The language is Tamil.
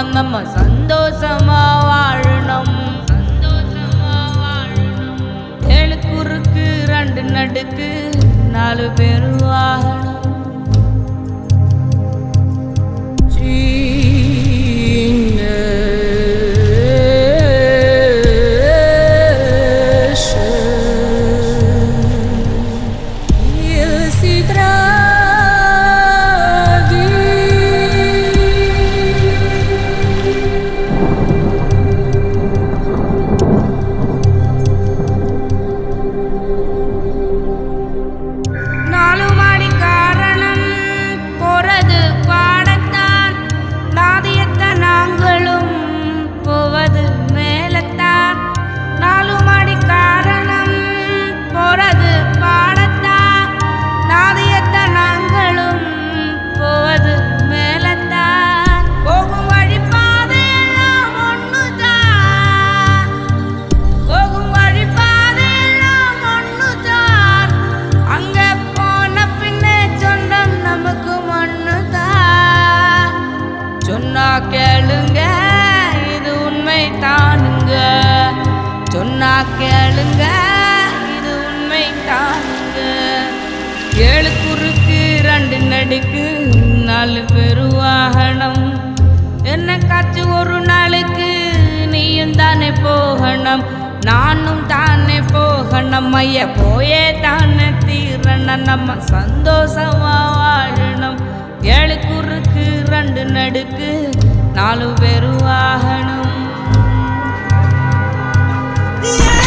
சொந்தம் நம்ம சந்தோஷமா வாழணும் சந்தோஷமா வாழணும் ஏழு குறுக்கு ரெண்டு நடுக்கு நாலு பேர் வாழணும் Il si draghi நாலு மாடி காரணம் போறது பாடத்தான் நாதியத்த நாங்களும் போவது மேலத்தான் நாலு மாடி காரணம் போறது பாடத்தான் நாதியத்த நாங்களும் போவது மேலத்தான் போகும் வழி பாதையெல்லாம் ஒண்ணுதான் போகும் வழி பாதையெல்லாம் ஒண்ணுதான் அங்க போன பின்னே சொந்தம் நமக்கு மண்ணுதான் சொன்னா கேளுங்க இது உண்மை தானுங்க சொன்னா கேளுங்க இது உண்மை தானுங்க ஏழு குறுக்கு ரெண்டு நடுக்கு நாலு பெரு வாகனம் என்ன காச்சு ஒரு நாளுக்கு நீயும் தானே போகணும் நானும் தானே போகணும் ஐய போயே தானே தீரணும் நம்ம சந்தோஷமா வாழணும் ஏழு குறுக்கு ரெண்டு நடுக்கு நாலு பேரு வாகனம் Yeah.